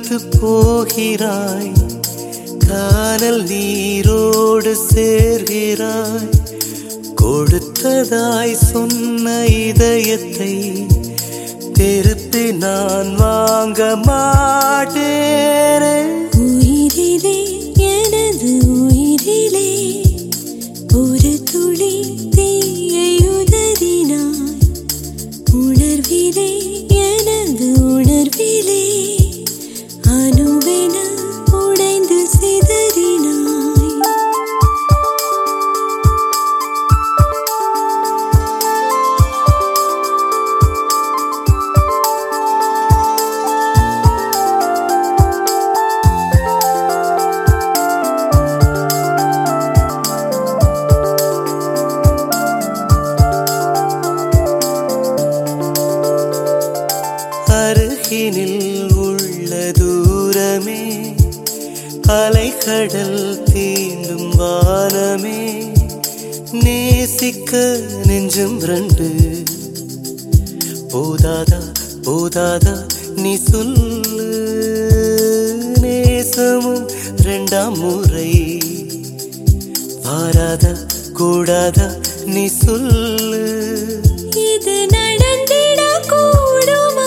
மறுத்து போகிறாய் கானல் நீரோடு சேர்கிறாய் கொடுத்ததாய் சொன்ன இதயத்தை திருப்பி நான் வாங்க மாட்டேனே உயிரிலே எனது உயிரிலே ஒரு துளி தீயை உதறினாய் உணர்விலே எனது உணர்விலே அணுவென உடைந்து சிதறினாய் அருகினில் உள்ள தூரமே அலைக்கடல் தீண்டும் வானமே நேசிக்க நெஞ்சும் ரெண்டு போதாதா போதாதா நீ சொல்லு நேசமும் ரெண்டாம் முறை வாராதா கூடாதா நீ சொல்லு இது நடந்திட கூடுமா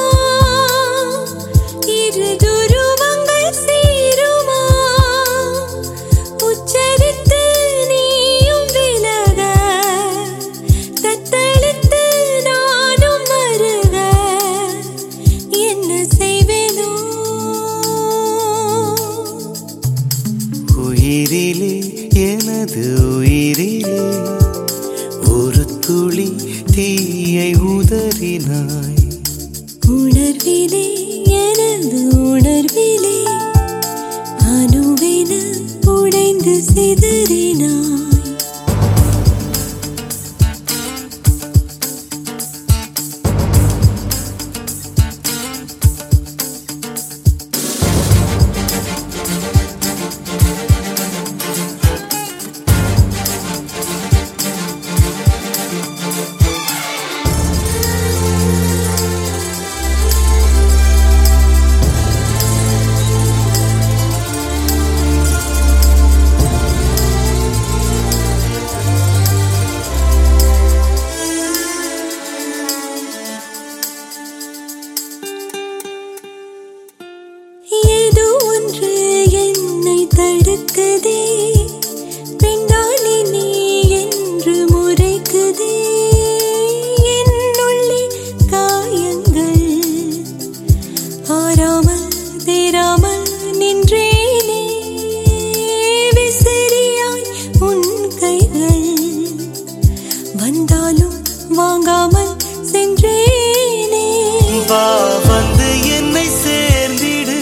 இரு துருவங்கள் சேருமா உச்சரித்து நீயும் விலக தத்தளித்து நானும் மருக என்ன செய்வேனோ உயிரிலே எனது உயிரிலே ஒரு துளி தீயை உதறினாய் உணர்விலே எனது உணர்விலே அணுவென உடைந்து சிதறினாய் ஏதோ ஒன்று என்னை தடுக்குதே பெண்டாளி நீ என்று முறைக்குதே என்னுள்ளே காயங்கள் ஆறாமல் தேராமல் நின்றேனே விசிறியாய் உன் கைகள் வந்தாலும் வாங்காமல் சென்றேனே வா வந்து என்னை சேர்ந்திடு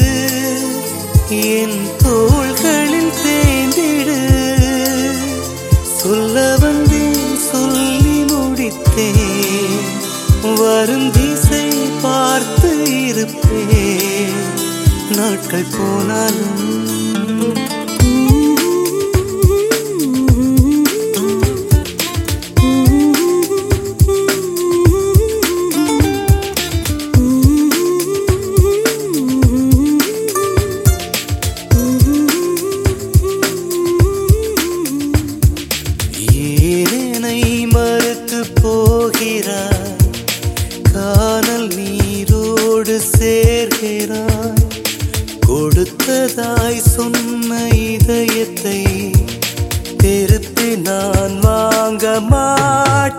என் தோள்களில் தேய்ந்திடு சொல்ல வந்தேன் சொல்லி முடித்தேன் வரும் திசை பார்த்து இருப்பேன் நாட்கள் போனாலும் ஏனை மறுத்து போகிறாய் கானல் நீரோடு சேர்கிறாய் கொடுத்ததாய் சொன்ன இதயத்தை திருப்பி நான் வாங்க மாட்டேன்